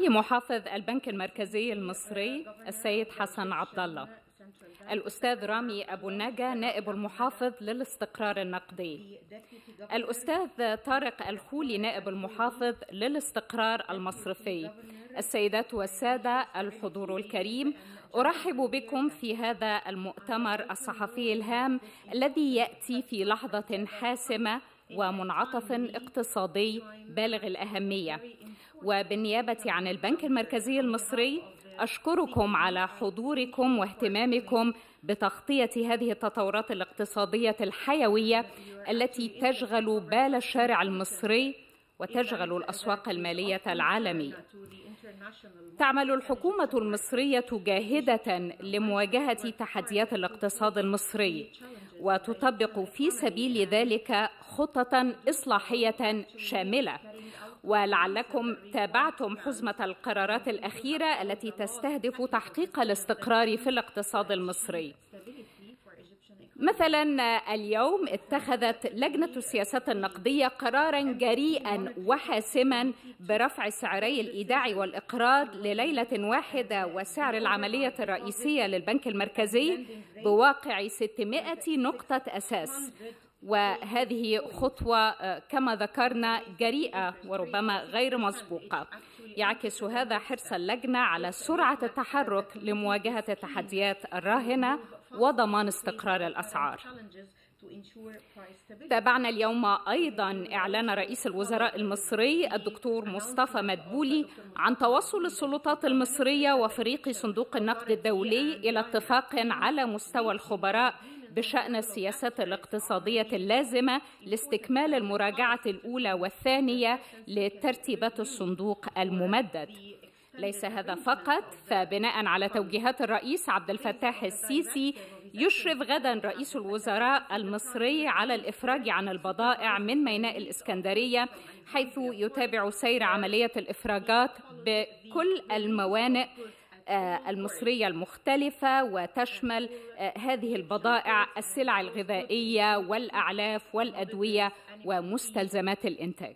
معالي محافظ البنك المركزي المصري السيد حسن عبد الله الأستاذ رامي أبو النجا نائب المحافظ للاستقرار النقدي الأستاذ طارق الخولي نائب المحافظ للاستقرار المصرفي السيدات والسادة الحضور الكريم أرحب بكم في هذا المؤتمر الصحفي الهام الذي يأتي في لحظة حاسمة ومنعطف اقتصادي بالغ الأهمية وبالنيابة عن البنك المركزي المصري أشكركم على حضوركم واهتمامكم بتغطية هذه التطورات الاقتصادية الحيوية التي تشغل بال الشارع المصري وتشغل الأسواق المالية العالمية تعمل الحكومة المصرية جاهدة لمواجهة تحديات الاقتصاد المصري وتطبق في سبيل ذلك خطة إصلاحية شاملة ولعلكم تابعتم حزمة القرارات الأخيرة التي تستهدف تحقيق الاستقرار في الاقتصاد المصري مثلا اليوم اتخذت لجنة السياسات النقدية قرارا جريئا وحاسما برفع سعري الإيداع والإقراض لليلة واحدة وسعر العملية الرئيسية للبنك المركزي بواقع 600 نقطة أساس وهذه خطوة كما ذكرنا جريئة وربما غير مسبوقة يعكس هذا حرص اللجنة على سرعة التحرك لمواجهة التحديات الراهنة وضمان استقرار الأسعار تابعنا اليوم أيضا إعلان رئيس الوزراء المصري الدكتور مصطفى مدبولي عن توصل السلطات المصرية وفريق صندوق النقد الدولي إلى اتفاق على مستوى الخبراء بشأن السياسات الاقتصادية اللازمة لاستكمال المراجعة الأولى والثانية لترتيبات الصندوق الممدد ليس هذا فقط فبناء على توجيهات الرئيس عبد الفتاح السيسي يشرف غدا رئيس الوزراء المصري على الافراج عن البضائع من ميناء الاسكندريه حيث يتابع سير عمليه الافراجات بكل الموانئ المصرية المختلفة وتشمل هذه البضائع السلع الغذائية والأعلاف والأدوية ومستلزمات الإنتاج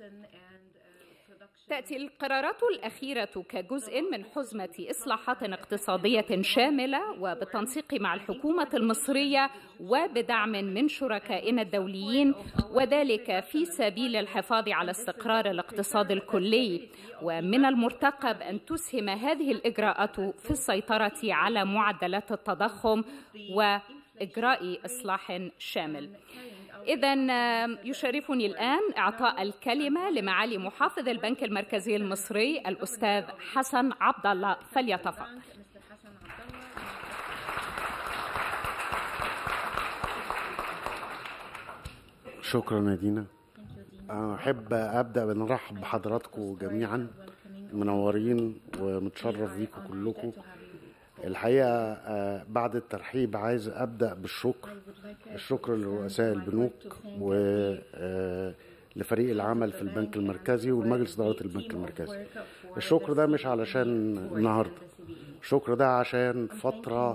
تأتي القرارات الأخيرة كجزء من حزمة إصلاحات اقتصادية شاملة وبالتنسيق مع الحكومة المصرية وبدعم من شركائنا الدوليين وذلك في سبيل الحفاظ على استقرار الاقتصاد الكلي ومن المرتقب أن تسهم هذه الإجراءات في السيطرة على معدلات التضخم وإجراء إصلاح شامل إذا يشرفني الآن إعطاء الكلمة لمعالي محافظ البنك المركزي المصري الأستاذ حسن عبد الله فليتفضل. شكرا نادينا أنا أحب أبدأ بنرحب بحضراتكم جميعا منورين ومتشرف بيكم كلكم الحقيقة بعد الترحيب عايز أبدأ بالشكر الشكر لرؤساء البنوك ولفريق العمل في البنك المركزي ومجلس إدارة البنك المركزي الشكر ده مش علشان النهاردة الشكر ده عشان فترة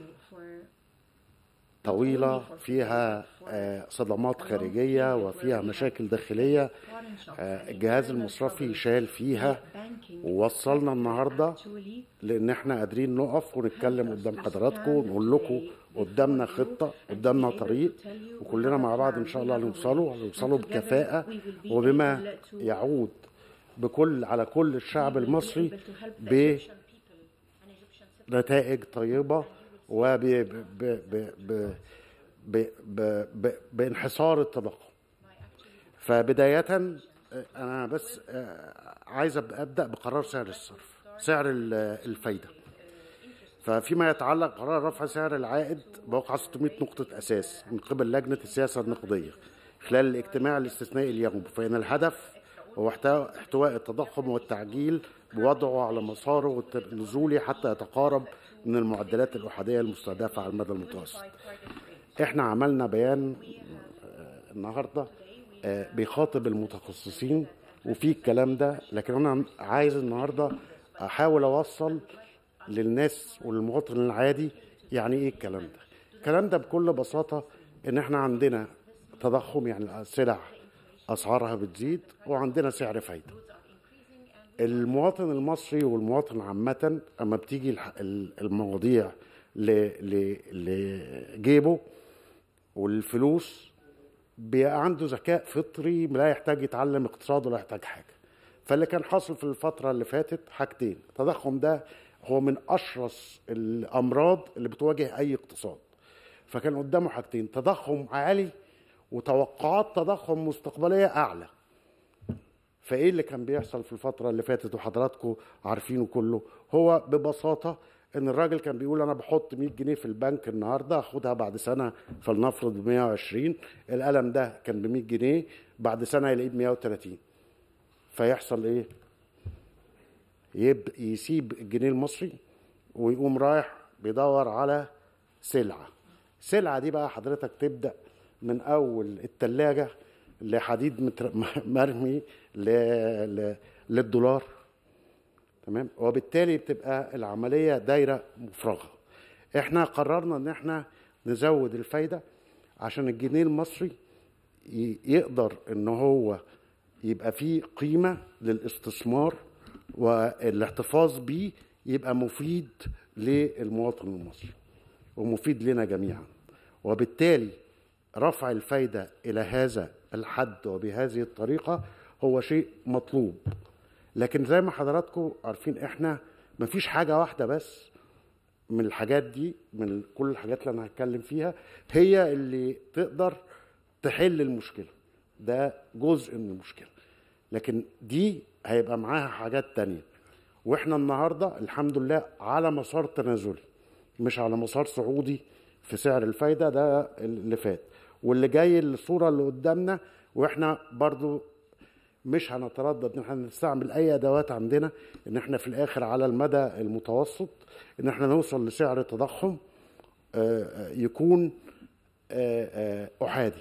طويلة فيها صدمات خارجية وفيها مشاكل داخلية الجهاز المصرفي شال فيها ووصلنا النهاردة لأن احنا قادرين نقف ونتكلم قدام حضراتكم ونقول لكم قدامنا خطة قدامنا طريق وكلنا مع بعض إن شاء الله هنوصلوا هنوصلوا بكفاءة وبما يعود بكل على كل الشعب المصري بنتائج طيبة وب ب ب ب ب بانحصار التضخم فبداية أنا بس عايز أبدأ بقرار سعر الصرف سعر الفايدة ففيما يتعلق قرار رفع سعر العائد بوقع 600 نقطة أساس من قبل لجنة السياسة النقدية خلال الاجتماع الاستثنائي اليوم فإن الهدف هو احتواء التضخم والتعجيل بوضعه على مساره النزولي حتى يتقارب من المعدلات الأحادية المستهدفة على المدى المتوسط احنا عملنا بيان النهارده بيخاطب المتخصصين وفي الكلام ده لكن انا عايز النهارده احاول اوصل للناس وللمواطن العادي يعني ايه الكلام ده الكلام ده بكل بساطه ان احنا عندنا تضخم يعني السلع اسعارها بتزيد وعندنا سعر فايده المواطن المصري والمواطن عامة أما بتيجي الح- ال- المواضيع ل- ل- لجيبه والفلوس بيبقى عنده ذكاء فطري لا يحتاج يتعلم اقتصاد ولا يحتاج حاجة فاللي كان حاصل في الفترة اللي فاتت حاجتين التضخم ده هو من أشرس الأمراض اللي بتواجه أي اقتصاد فكان قدامه حاجتين تضخم عالي وتوقعات تضخم مستقبلية أعلى فايه اللي كان بيحصل في الفتره اللي فاتت وحضراتكم عارفينه كله هو ببساطه ان الراجل كان بيقول انا بحط 100 جنيه في البنك النهارده اخدها بعد سنه فلنفرض ب 120 القلم ده كان ب 100 جنيه بعد سنه يلاقيه ب 130 فيحصل ايه يب يسيب الجنيه المصري ويقوم رايح بيدور على سلعه السلعه دي بقى حضرتك تبدا من اول الثلاجه لحديد متر- مرمي ل... ل... للدولار تمام وبالتالي بتبقى العمليه دايره مفرغه احنا قررنا ان احنا نزود الفايده عشان الجنيه المصري ي- يقدر ان هو يبقى فيه قيمه للاستثمار والاحتفاظ بيه يبقى مفيد للمواطن المصري ومفيد لنا جميعا وبالتالي رفع الفايده الى هذا الحد وبهذه الطريقه هو شيء مطلوب لكن زي ما حضراتكم عارفين احنا مفيش حاجه واحده بس من الحاجات دي من كل الحاجات اللي انا هتكلم فيها هي اللي تقدر تحل المشكله ده جزء من المشكله لكن دي هيبقى معاها حاجات تانية واحنا النهارده الحمد لله على مسار تنازلي مش على مسار صعودي في سعر الفايده ده اللي فات واللي جاي الصوره اللي قدامنا واحنا برضو مش هنتردد ان احنا نستعمل اي ادوات عندنا ان احنا في الاخر على المدى المتوسط ان احنا نوصل لسعر تضخم آه، آه، يكون آه، آه، احادي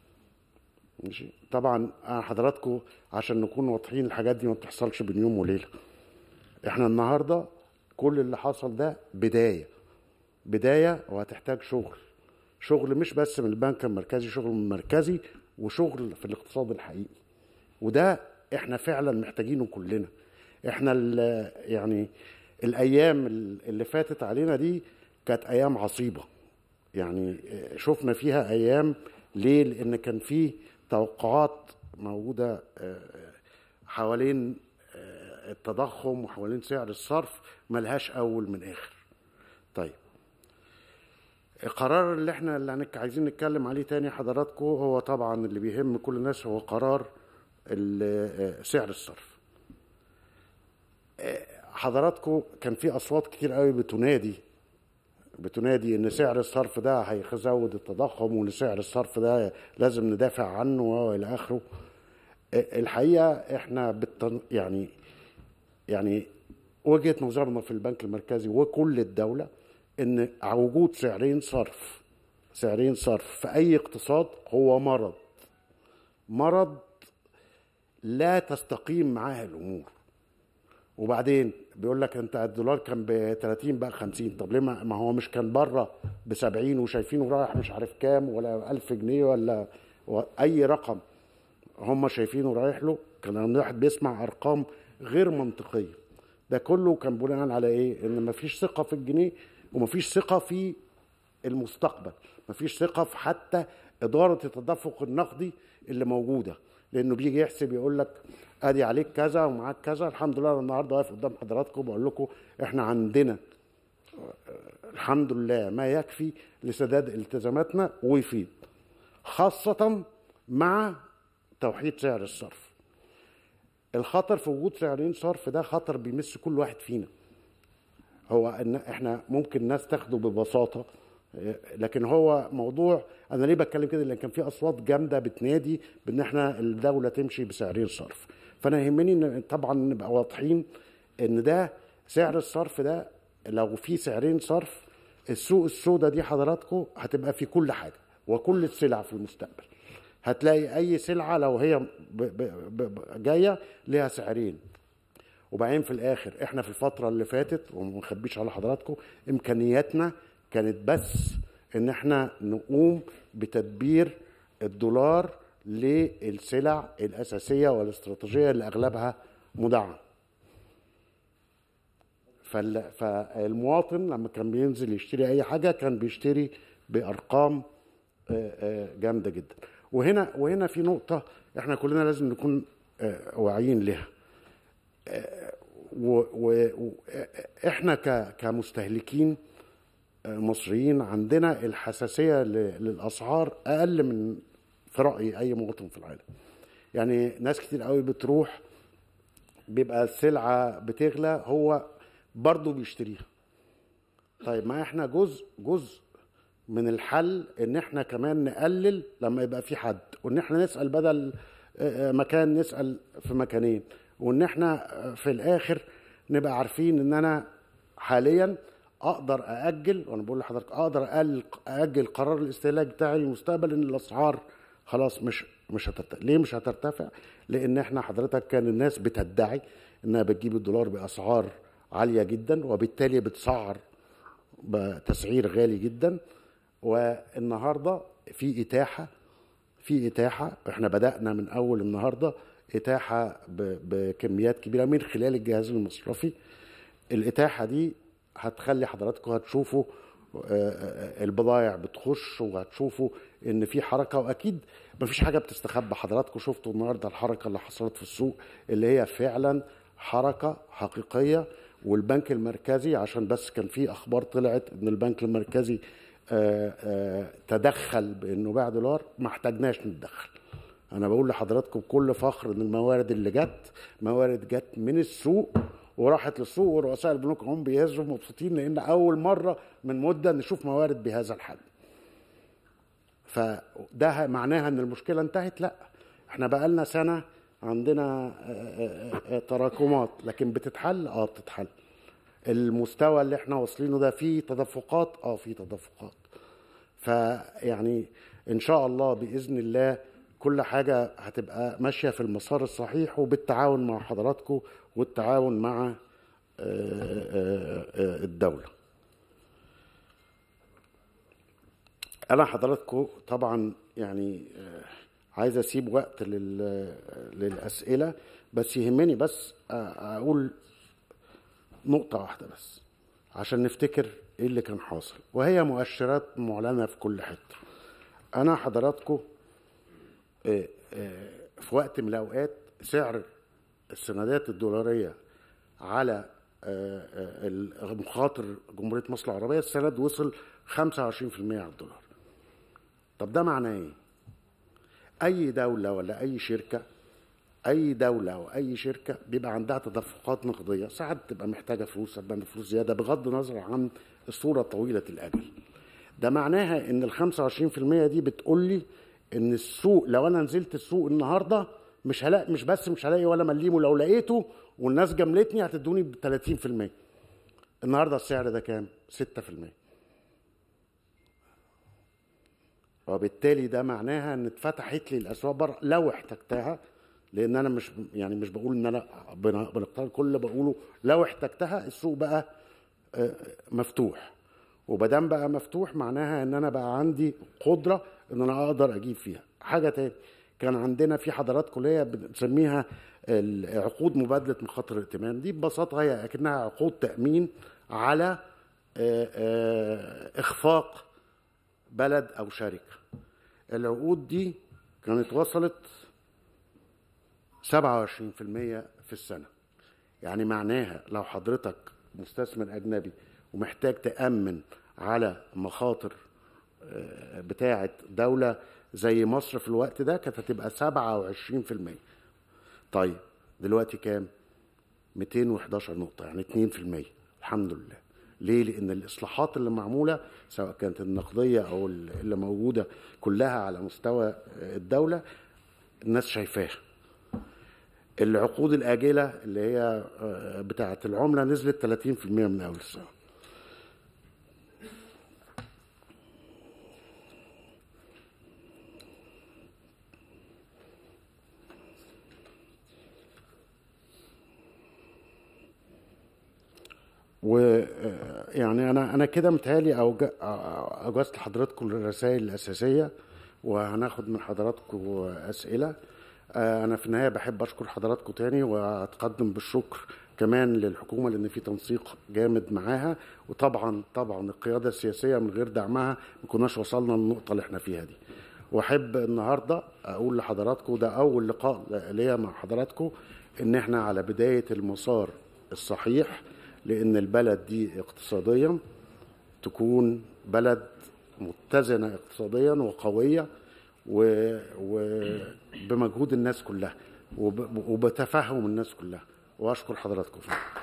ماشي طبعا أنا حضراتكم عشان نكون واضحين الحاجات دي ما بتحصلش بين يوم وليله احنا النهارده كل اللي حصل ده بدايه بدايه وهتحتاج شغل شغل مش بس من البنك المركزي شغل من المركزي وشغل في الاقتصاد الحقيقي وده احنا فعلا محتاجينه كلنا احنا ال- يعني الايام اللي فاتت علينا دي كانت ايام عصيبه يعني شفنا فيها ايام ليه لان كان في توقعات موجوده آه، حوالين آه، التضخم وحوالين سعر الصرف ملهاش اول من اخر طيب القرار اللي احنا اللي هنك- عايزين نتكلم عليه تاني حضراتكم هو طبعا اللي بيهم كل الناس هو قرار ال- آه، سعر الصرف آه، حضراتكم كان في اصوات كتير قوي بتنادي بتنادي ان سعر الصرف ده هيزود التضخم وان سعر الصرف ده لازم ندافع عنه والى اخره آه، الحقيقه احنا بالتن... يعني يعني وجهه نظرنا في البنك المركزي وكل الدوله ان وجود سعرين صرف سعرين صرف في اي اقتصاد هو مرض مرض لا تستقيم معاه الامور وبعدين بيقول لك انت الدولار كان ب 30 بقى 50 طب ليه ما ما هو مش كان بره ب 70 وشايفينه رايح مش عارف كام ولا 1000 جنيه ولا و- اي رقم هم شايفينه رايح له كان الواحد بيسمع ارقام غير منطقيه ده كله كان بناء على ايه ان مفيش ثقه في الجنيه ومفيش ثقه في المستقبل مفيش ثقه في حتى اداره التدفق النقدي اللي موجوده لانه بيجي يحسب يقول لك ادي عليك كذا ومعاك كذا الحمد لله أنا النهارده واقف قدام حضراتكم بقول لكم احنا عندنا الحمد لله ما يكفي لسداد التزاماتنا ويفيد خاصة مع توحيد سعر الصرف الخطر في وجود سعرين صرف ده خطر بيمس كل واحد فينا هو ان احنا ممكن الناس تاخده ببساطه إيه، لكن هو موضوع انا ليه بتكلم كده لان كان في اصوات جامده بتنادي بان احنا الدوله تمشي بسعرين صرف فانا يهمني ان طبعا نبقى واضحين ان ده سعر الصرف ده لو في سعرين صرف السوق السوداء دي حضراتكم هتبقى في كل حاجه وكل السلع في المستقبل هتلاقي اي سلعه لو هي ب- ب- ب- جايه ليها سعرين وبعدين في الاخر احنا في الفتره اللي فاتت وما نخبيش على حضراتكم امكانياتنا كانت بس ان احنا نقوم بتدبير الدولار للسلع الاساسيه والاستراتيجيه اللي اغلبها مدعم فال- فالمواطن لما كان بينزل يشتري اي حاجه كان بيشتري بارقام آه، آه، جامده جدا وهنا وهنا في نقطه احنا كلنا لازم نكون آه، واعيين لها واحنا كمستهلكين آه، مصريين عندنا الحساسيه ل- للاسعار اقل من في رايي اي مواطن في العالم يعني ناس كتير قوي بتروح بيبقى السلعه بتغلى هو برضه بيشتريها طيب ما احنا جزء جزء من الحل ان احنا كمان نقلل لما يبقى في حد وان احنا نسال بدل آه، آه، مكان نسال في مكانين وان احنا آه، في الاخر نبقى عارفين ان انا حاليا اقدر ااجل وانا بقول لحضرتك اقدر اقلل ااجل قرار الاستهلاك بتاعي للمستقبل ان الاسعار خلاص مش مش هترتفع ليه مش هترتفع لان احنا حضرتك كان الناس بتدعي انها بتجيب الدولار باسعار عاليه جدا وبالتالي بتسعر بتسعير غالي جدا والنهارده في اتاحه في اتاحه احنا بدانا من اول النهارده اتاحه ب- بكميات كبيره من خلال الجهاز المصرفي الاتاحه دي هتخلي حضراتكم هتشوفوا آه، آه، البضائع بتخش وهتشوفوا ان في حركه واكيد مفيش حاجه بتستخبى حضراتكم شفتوا النهارده الحركه اللي حصلت في السوق اللي هي فعلا حركه حقيقيه والبنك المركزي عشان بس كان في اخبار طلعت ان البنك المركزي آه، آه، تدخل بانه باع دولار ما احتاجناش نتدخل انا بقول لحضراتكم بكل فخر ان الموارد اللي جت موارد جت من السوق وراحت للسوق ورؤساء البنوك هم بيهزوا مبسوطين لان اول مره من مده نشوف موارد بهذا الحجم فده معناها ان المشكله انتهت لا احنا بقالنا سنه عندنا آه، آه، آه، تراكمات لكن بتتحل اه بتتحل المستوى اللي احنا واصلينه ده فيه تدفقات اه فيه تدفقات فيعني ان شاء الله باذن الله كل حاجه هتبقى ماشيه في المسار الصحيح وبالتعاون مع حضراتكم والتعاون مع آه، آه، آه، الدوله انا حضراتكم طبعا يعني آه، عايز اسيب وقت لل- للاسئله بس يهمني بس آه، اقول نقطة واحدة بس عشان نفتكر ايه اللي كان حاصل وهي مؤشرات معلنة في كل حتة انا حضراتكم آه، آه، في وقت من الاوقات سعر السندات الدولارية على آه، آه، المخاطر جمهورية مصر العربية السند وصل 25% على الدولار طب ده معناه ايه اي دولة ولا اي شركة اي دوله او اي شركه بيبقى عندها تدفقات نقديه ساعات تبقى محتاجه فلوس ساعات فلوس زياده بغض النظر عن الصوره طويله الاجل ده معناها ان ال 25% دي بتقول لي ان السوق لو انا نزلت السوق النهارده مش هلاقي مش بس مش هلاقي ولا مليم ولو لقيته والناس جملتني هتدوني ب 30% النهارده السعر ده كام 6% وبالتالي ده معناها ان اتفتحت لي الاسواق بره لو احتجتها لان انا مش يعني مش بقول ان انا بن- بنقتل كل اللي بقوله لو احتجتها السوق بقى آه، مفتوح وبدام بقى مفتوح معناها ان انا بقى عندي قدره ان انا اقدر اجيب فيها حاجه تاني كان عندنا في حضارات كليه بنسميها ال- عقود مبادله مخاطر الائتمان دي ببساطه هي اكنها عقود تامين على آه، آه، اخفاق بلد او شركه العقود دي كانت وصلت 27% في السنة يعني معناها لو حضرتك مستثمر أجنبي ومحتاج تأمن على مخاطر آه، بتاعة دولة زي مصر في الوقت ده كانت هتبقى 27% طيب دلوقتي كام 211 نقطة يعني 2% الحمد لله ليه؟ لأن الإصلاحات اللي معمولة سواء كانت النقدية أو اللي موجودة كلها على مستوى الدولة الناس شايفاها العقود الآجلة اللي هي آه، بتاعة العملة نزلت 30% من أول السنة ويعني انا انا كده متهيألي أوج- اوجزت لحضراتكم الرسائل الاساسيه وهناخد من حضراتكم اسئله آه، انا في النهايه بحب اشكر حضراتكم تاني واتقدم بالشكر كمان للحكومه لان في تنسيق جامد معاها وطبعا طبعا القياده السياسيه من غير دعمها ما كناش وصلنا للنقطه اللي احنا فيها دي واحب النهارده اقول لحضراتكم ده اول لقاء ليا مع حضراتكم ان احنا على بدايه المسار الصحيح لان البلد دي اقتصاديا تكون بلد متزنه اقتصاديا وقويه و- وبمجهود الناس كلها وب- وبتفهم الناس كلها واشكر حضراتكم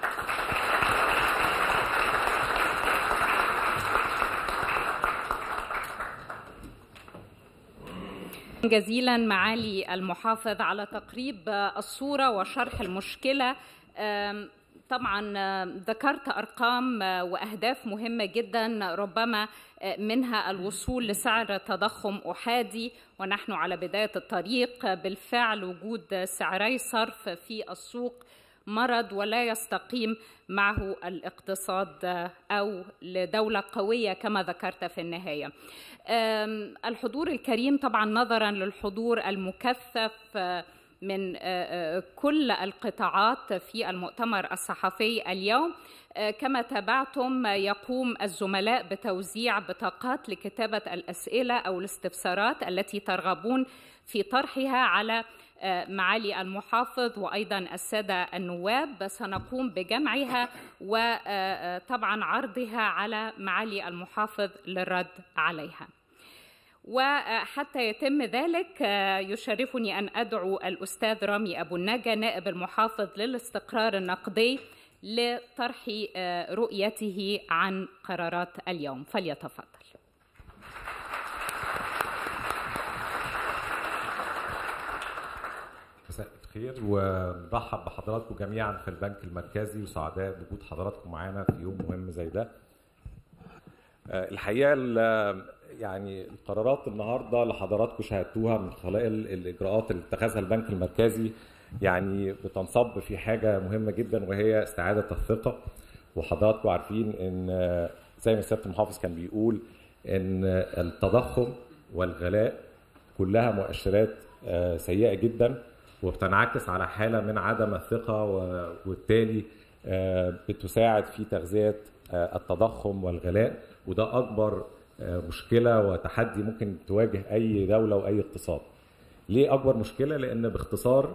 جزيلا معالي المحافظ على تقريب الصورة وشرح المشكلة أم، طبعا آم، ذكرت أرقام آه، وأهداف مهمة جدا ربما آه، منها الوصول لسعر تضخم أحادي ونحن على بداية الطريق آه، بالفعل وجود سعري صرف في السوق مرض ولا يستقيم معه الاقتصاد آه، أو لدولة قوية كما ذكرت في النهاية آم، الحضور الكريم طبعا نظرا للحضور المكثف آه، من آه، آه، كل القطاعات في المؤتمر الصحفي اليوم آه، كما تابعتم آه، يقوم الزملاء بتوزيع بطاقات لكتابة الأسئلة أو الاستفسارات التي ترغبون في طرحها على آه، معالي المحافظ وأيضا السادة النواب سنقوم بجمعها وطبعا عرضها على معالي المحافظ للرد عليها وحتى يتم ذلك آه، يشرفني أن أدعو الأستاذ رامي أبو النجا نائب المحافظ للاستقرار النقدي لطرح آه، رؤيته عن قرارات اليوم فليتفضل مساء الخير ونرحب بحضراتكم جميعا في البنك المركزي وسعداء بوجود حضراتكم معانا في يوم مهم زي ده. آه، الحقيقه ال- يعني القرارات النهارده اللي حضراتكم شاهدتوها من خلال الاجراءات اللي اتخذها البنك المركزي يعني بتنصب في حاجه مهمه جدا وهي استعاده الثقه وحضراتكم عارفين ان آه، زي ما سياده المحافظ كان بيقول ان التضخم والغلاء كلها مؤشرات آه، سيئه جدا وبتنعكس على حاله من عدم الثقه و- وبالتالي آه، بتساعد في تغذيه آه، التضخم والغلاء وده اكبر آه، مشكله وتحدي ممكن تواجه اي دوله واي اقتصاد. ليه اكبر مشكله؟ لان باختصار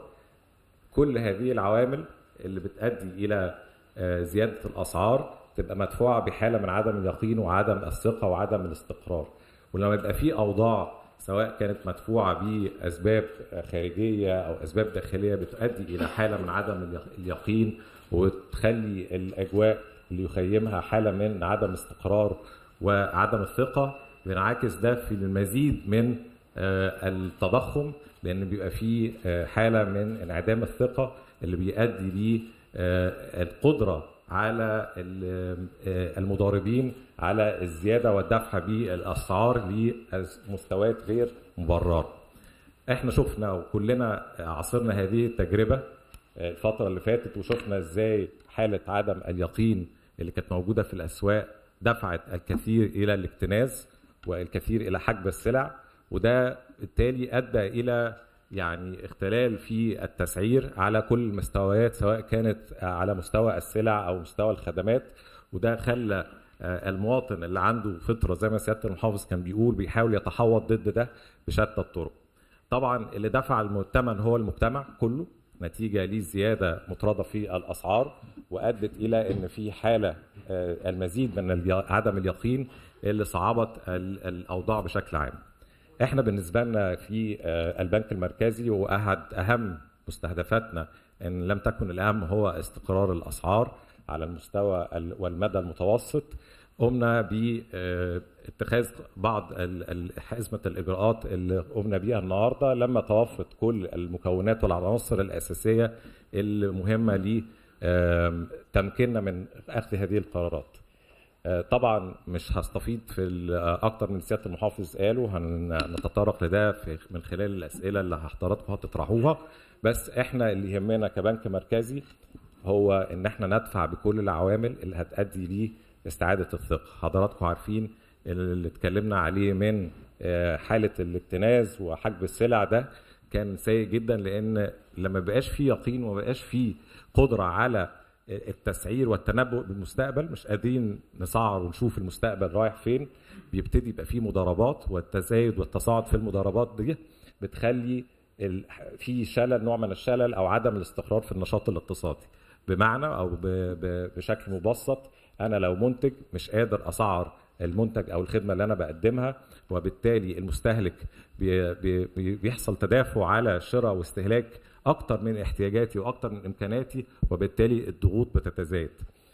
كل هذه العوامل اللي بتؤدي الى آه، زياده الاسعار تبقى مدفوعه بحاله من عدم اليقين وعدم الثقه وعدم الاستقرار ولما يبقى في اوضاع سواء كانت مدفوعه باسباب خارجيه او اسباب داخليه بتؤدي الى حاله من عدم اليق- اليقين وتخلي الاجواء اللي يخيمها حاله من عدم الاستقرار وعدم الثقه بينعكس ده في المزيد من آه، التضخم لان بيبقى فيه آه، حاله من انعدام الثقه اللي بيؤدي ليه آه، القدره على ال- آه، المضاربين على الزياده والدفع بالاسعار لمستويات غير مبرره. احنا شفنا وكلنا عاصرنا هذه التجربه الفتره اللي فاتت وشفنا ازاي حاله عدم اليقين اللي كانت موجوده في الاسواق دفعت الكثير الى الاكتناز والكثير الى حجب السلع وده بالتالي ادى الى يعني اختلال في التسعير على كل المستويات سواء كانت على مستوى السلع او مستوى الخدمات وده خلى آه، المواطن اللي عنده فطره زي ما سياده المحافظ كان بيقول بيحاول يتحوط ضد ده بشتى الطرق. طبعا اللي دفع الثمن هو المجتمع كله نتيجه لزياده مطرده في الاسعار وادت الى ان في حاله آه، المزيد من الي- عدم اليقين اللي صعبت ال- الاوضاع بشكل عام. احنا بالنسبه لنا في آه، البنك المركزي واحد اهم مستهدفاتنا ان لم تكن الاهم هو استقرار الاسعار على المستوى ال- والمدى المتوسط قمنا باتخاذ بعض ال- ال- حزمه الاجراءات اللي قمنا بيها النهارده لما توفرت كل المكونات والعناصر الاساسيه المهمه لتمكيننا من اخذ هذه القرارات. آه، طبعا مش هستفيد في ال- آه، اكتر من سياده المحافظ قالوا هنتطرق لده في من خلال الاسئله اللي حضراتكم هتطرحوها بس احنا اللي يهمنا كبنك مركزي هو ان احنا ندفع بكل العوامل اللي هتؤدي لاستعاده الثقه حضراتكم عارفين اللي اتكلمنا عليه من آه، حاله الاكتناز وحجب السلع ده كان سيء جدا لان لما بقاش فيه يقين وما بقاش فيه قدره على التسعير والتنبؤ بالمستقبل مش قادرين نسعر ونشوف المستقبل رايح فين بيبتدي يبقى فيه مضاربات والتزايد والتصاعد في المضاربات دي بتخلي ال- في شلل نوع من الشلل او عدم الاستقرار في النشاط الاقتصادي بمعنى او ب- ب- بشكل مبسط انا لو منتج مش قادر اسعر المنتج او الخدمه اللي انا بقدمها وبالتالي المستهلك بي بي بي- بيحصل تدافع على شراء واستهلاك اكتر من احتياجاتي واكتر من امكاناتي وبالتالي الضغوط بتتزايد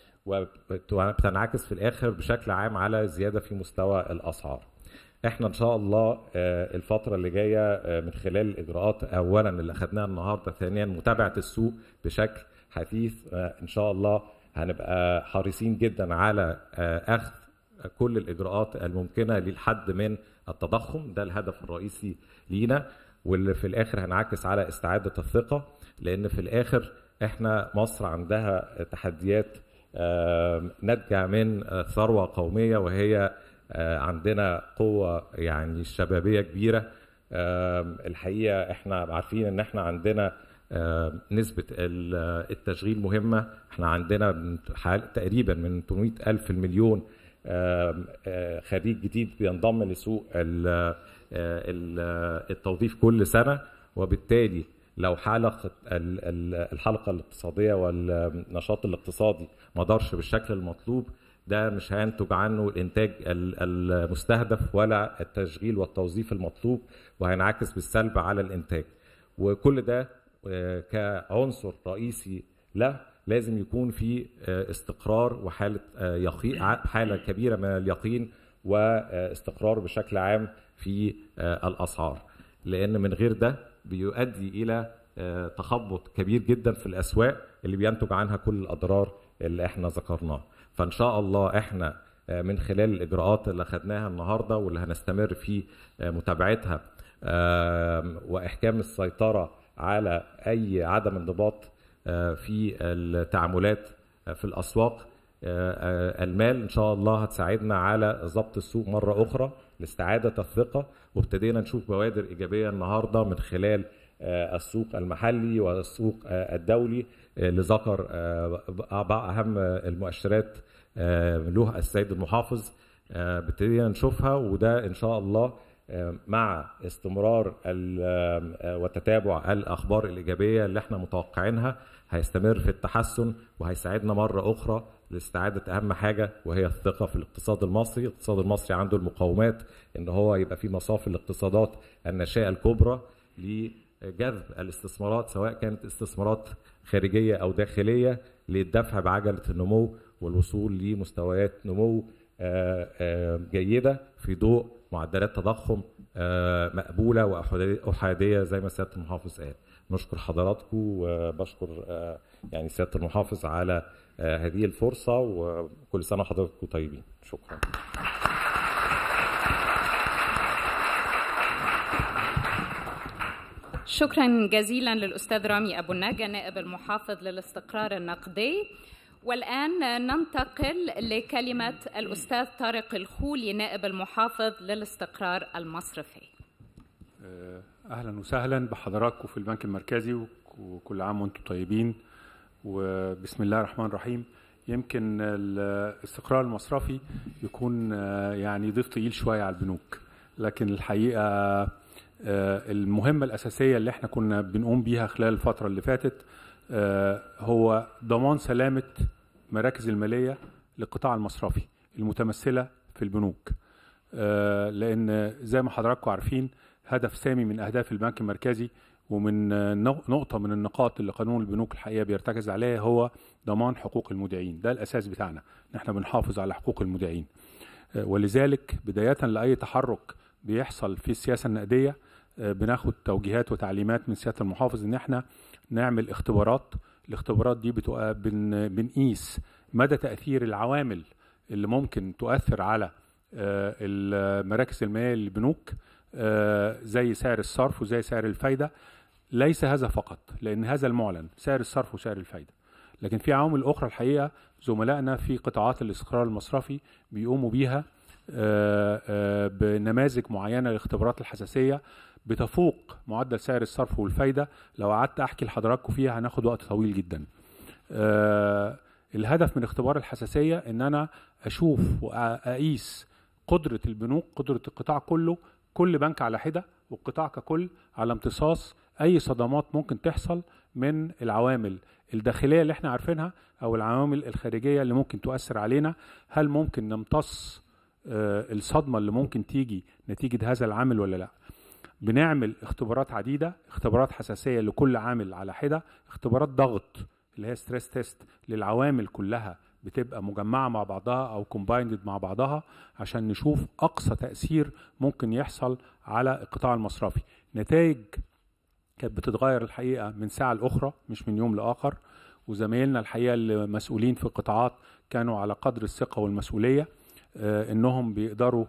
وبتنعكس في الاخر بشكل عام على زياده في مستوى الاسعار احنا ان شاء الله آه، الفتره اللي جايه آه، من خلال الاجراءات اولا اللي اخذناها النهارده ثانيا متابعه السوق بشكل حثيث آه، ان شاء الله هنبقى حريصين جدا على آه، اخذ كل الاجراءات الممكنه للحد من التضخم ده الهدف الرئيسي لينا واللي في الاخر هنعكس على استعاده الثقه لان في الاخر احنا مصر عندها تحديات آه، ناتجه من آه، ثروه قوميه وهي آه، عندنا قوه يعني شبابيه كبيره آم، الحقيقه احنا عارفين ان احنا عندنا آم، نسبه ال- التشغيل مهمه احنا عندنا من حال- تقريبا من 800 الف المليون آم، آه، خريج جديد بينضم لسوق ال- آه، ال- التوظيف كل سنه وبالتالي لو حلقه ال- ال- الحلقه الاقتصاديه والنشاط الاقتصادي ما دارش بالشكل المطلوب ده مش هينتج عنه الانتاج ال- المستهدف ولا التشغيل والتوظيف المطلوب وهينعكس بالسلب على الانتاج وكل ده آه، كعنصر رئيسي له لازم يكون في آه، استقرار وحاله آه، يقين حاله كبيره من اليقين واستقرار بشكل عام في آه، الاسعار لان من غير ده بيؤدي الى آه، تخبط كبير جدا في الاسواق اللي بينتج عنها كل الاضرار اللي احنا ذكرناها فان شاء الله احنا آه، من خلال الاجراءات اللي خدناها النهارده واللي هنستمر في آه، متابعتها آم، واحكام السيطره على اي عدم انضباط آه، في التعاملات آه، في الاسواق آه، آه، المال ان شاء الله هتساعدنا على ضبط السوق مره اخرى لاستعاده الثقه وابتدينا نشوف بوادر ايجابيه النهارده من خلال آه، السوق المحلي والسوق آه، الدولي آه، اللي ذكر آه، بعض اهم المؤشرات آه، له السيد المحافظ آه، ابتدينا نشوفها وده ان شاء الله آه، مع استمرار ال- آه، وتتابع الاخبار الايجابيه اللي احنا متوقعينها هيستمر في التحسن وهيساعدنا مره اخرى لاستعاده اهم حاجه وهي الثقه في الاقتصاد المصري، الاقتصاد المصري عنده المقومات ان هو يبقى في مصاف الاقتصادات الناشئه الكبرى لجذب الاستثمارات سواء كانت استثمارات خارجيه او داخليه للدفع بعجله النمو والوصول لمستويات نمو آه، آه، جيده في ضوء معدلات تضخم آه، مقبوله واحاديه زي ما سياده المحافظ قال. نشكر حضراتكم وبشكر آه، يعني سياده المحافظ على آه، هذه الفرصه وكل سنه وحضراتكم طيبين. شكرا. شكرا جزيلا للأستاذ رامي أبو النجا نائب المحافظ للاستقرار النقدي والآن ننتقل لكلمة الأستاذ طارق الخولي نائب المحافظ للاستقرار المصرفي اهلا وسهلا بحضراتكم في البنك المركزي وك- وكل عام وانتم طيبين وبسم الله الرحمن الرحيم يمكن الاستقرار المصرفي يكون آه، يعني ضيف تقيل شويه على البنوك لكن الحقيقه آه، المهمه الاساسيه اللي احنا كنا بنقوم بيها خلال الفتره اللي فاتت آه، هو ضمان سلامه مراكز الماليه للقطاع المصرفي المتمثله في البنوك آه، لان زي ما حضراتكم عارفين هدف سامي من اهداف البنك المركزي ومن آه، نق- نقطه من النقاط اللي قانون البنوك الحقيقه بيرتكز عليها هو ضمان حقوق المودعين ده الاساس بتاعنا ان احنا بنحافظ على حقوق المودعين آه، ولذلك بدايه لاي تحرك بيحصل في السياسه النقديه آه، بناخد توجيهات وتعليمات من سياده المحافظ ان احنا نعمل اختبارات الاختبارات دي بتبقى بن بنقيس مدى تاثير العوامل اللي ممكن تؤثر على آه، المراكز الماليه للبنوك آه، زي سعر الصرف وزي سعر الفايده ليس هذا فقط لان هذا المعلن سعر الصرف وسعر الفايده لكن في عوامل اخرى الحقيقه زملائنا في قطاعات الاستقرار المصرفي بيقوموا بيها آه، آه، بنماذج معينه لاختبارات الحساسيه بتفوق معدل سعر الصرف والفايده لو قعدت احكي لحضراتكم فيها هناخد وقت طويل جدا آه، الهدف من اختبار الحساسيه ان انا اشوف واقيس قدره البنوك قدره القطاع كله كل بنك على حده والقطاع ككل على امتصاص اي صدمات ممكن تحصل من العوامل الداخليه اللي احنا عارفينها او العوامل الخارجيه اللي ممكن تؤثر علينا هل ممكن نمتص آه، الصدمه اللي ممكن تيجي نتيجه هذا العامل ولا لا بنعمل اختبارات عديده اختبارات حساسيه لكل عامل على حده اختبارات ضغط اللي هي ستريس تيست للعوامل كلها بتبقى مجمعه مع بعضها او كومبايندد مع بعضها عشان نشوف اقصى تاثير ممكن يحصل على القطاع المصرفي نتائج كانت بتتغير الحقيقه من ساعه لاخرى مش من يوم لاخر وزمايلنا الحقيقه اللي مسؤولين في القطاعات كانوا على قدر الثقه والمسؤوليه آه، انهم بيقدروا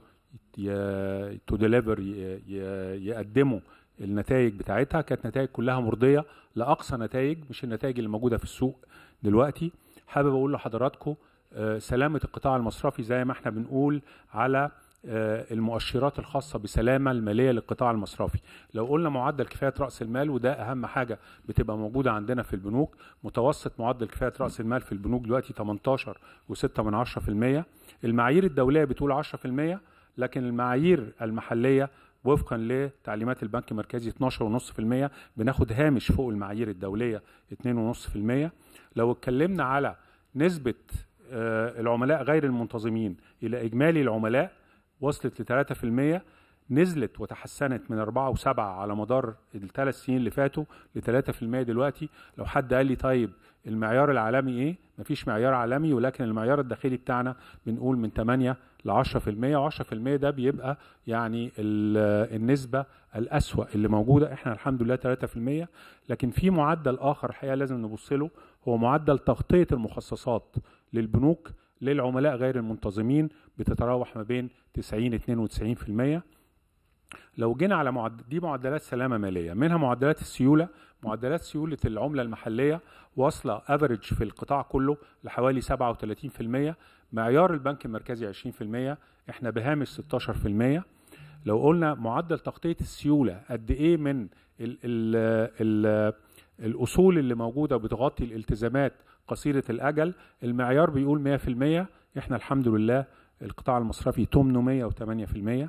تو ديليفر يقدموا النتائج بتاعتها كانت نتائج كلها مرضيه لاقصى نتائج مش النتائج اللي موجوده في السوق دلوقتي حابب اقول لحضراتكم آه، سلامه القطاع المصرفي زي ما احنا بنقول على آه، المؤشرات الخاصة بسلامة المالية للقطاع المصرفي لو قلنا معدل كفاية رأس المال وده أهم حاجة بتبقى موجودة عندنا في البنوك متوسط معدل كفاية رأس المال في البنوك دلوقتي 18 و6 من 10% المعايير الدولية بتقول 10% لكن المعايير المحلية وفقا لتعليمات البنك المركزي 12.5% بناخد هامش فوق المعايير الدولية 2.5% لو اتكلمنا على نسبة آه، العملاء غير المنتظمين إلى إجمالي العملاء وصلت ل 3% نزلت وتحسنت من 4 و7 على مدار الثلاث سنين اللي فاتوا ل 3% دلوقتي لو حد قال لي طيب المعيار العالمي ايه؟ مفيش معيار عالمي ولكن المعيار الداخلي بتاعنا بنقول من 8 ل 10% و10% ده بيبقى يعني ال- النسبة الأسوأ اللي موجودة احنا الحمد لله 3% لكن في معدل آخر الحقيقة لازم نبص له هو معدل تغطية المخصصات للبنوك للعملاء غير المنتظمين بتتراوح ما بين 90 92% لو جينا على معد... دي معدلات سلامه ماليه منها معدلات السيوله معدلات سيوله العمله المحليه واصله افريج في القطاع كله لحوالي 37% معيار البنك المركزي 20% احنا بهامش 16% لو قلنا معدل تغطيه السيوله قد ايه من ال ال ال الاصول اللي موجوده بتغطي الالتزامات قصيره الاجل المعيار بيقول 100% احنا الحمد لله القطاع المصرفي 808%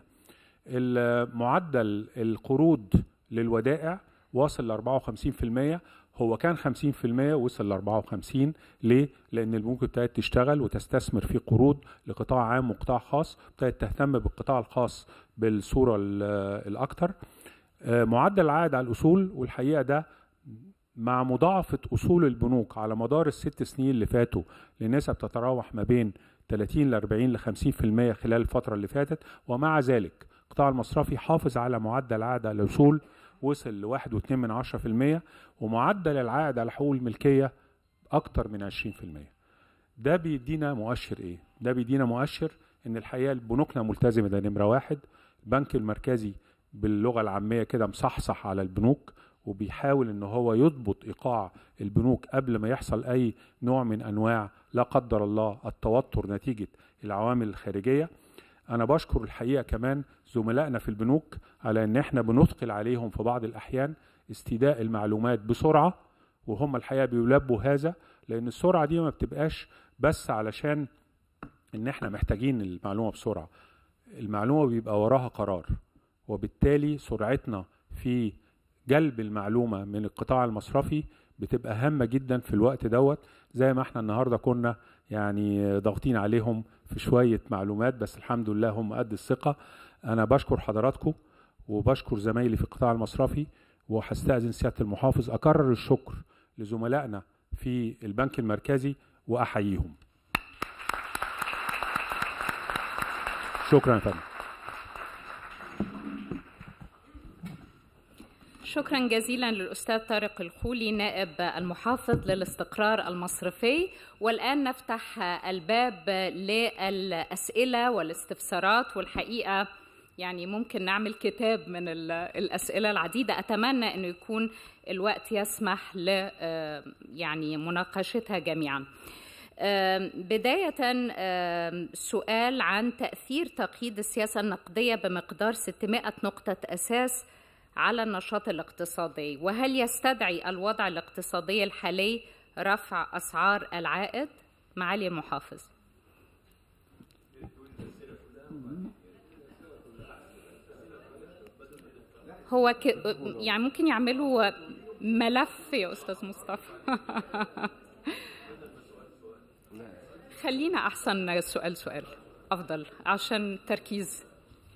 معدل القروض للودائع واصل ل 54% هو كان 50% وصل ل 54 ليه؟ لأن البنوك ابتدت تشتغل وتستثمر في قروض لقطاع عام وقطاع خاص ابتدت تهتم بالقطاع الخاص بالصورة ال- الأكثر آه، معدل العائد على الأصول والحقيقة ده مع مضاعفة أصول البنوك على مدار الست سنين اللي فاتوا لنسب تتراوح ما بين 30 ل 40 ل 50% خلال الفترة اللي فاتت ومع ذلك القطاع المصرفي حافظ على معدل عائد على الأصول وصل ل 1.2 من 10% ومعدل العائد على حقوق الملكية أكتر من 20% ده بيدينا مؤشر إيه؟ ده بيدينا مؤشر إن الحقيقة بنوكنا ملتزمة ده نمرة واحد البنك المركزي باللغة العامية كده مصحصح على البنوك وبيحاول ان هو يضبط ايقاع البنوك قبل ما يحصل اي نوع من انواع لا قدر الله التوتر نتيجه العوامل الخارجيه انا بشكر الحقيقه كمان زملائنا في البنوك على ان احنا بنثقل عليهم في بعض الاحيان استيداء المعلومات بسرعه وهم الحقيقه بيلبوا هذا لان السرعه دي ما بتبقاش بس علشان ان احنا محتاجين المعلومه بسرعه المعلومه بيبقى وراها قرار وبالتالي سرعتنا في جلب المعلومه من القطاع المصرفي بتبقى هامه جدا في الوقت دوت زي ما احنا النهارده كنا يعني ضاغطين عليهم في شويه معلومات بس الحمد لله هم قد الثقه انا بشكر حضراتكم وبشكر زمايلي في القطاع المصرفي وهستأذن سياده المحافظ اكرر الشكر لزملائنا في البنك المركزي واحييهم شكرا يا فندم شكرا جزيلا للأستاذ طارق الخولي نائب المحافظ للاستقرار المصرفي والآن نفتح الباب للأسئلة والاستفسارات والحقيقة يعني ممكن نعمل كتاب من ال- الأسئلة العديدة أتمنى أنه يكون الوقت يسمح ل يعني مناقشتها جميعا آم، بداية آم، سؤال عن تأثير تقييد السياسة النقدية بمقدار 600 نقطة أساس على النشاط الاقتصادي وهل يستدعي الوضع الاقتصادي الحالي رفع أسعار العائد؟ معالي المحافظ هو ك... يعني ممكن يعملوا ملف يا أستاذ مصطفى خلينا أحسن سؤال سؤال أفضل عشان تركيز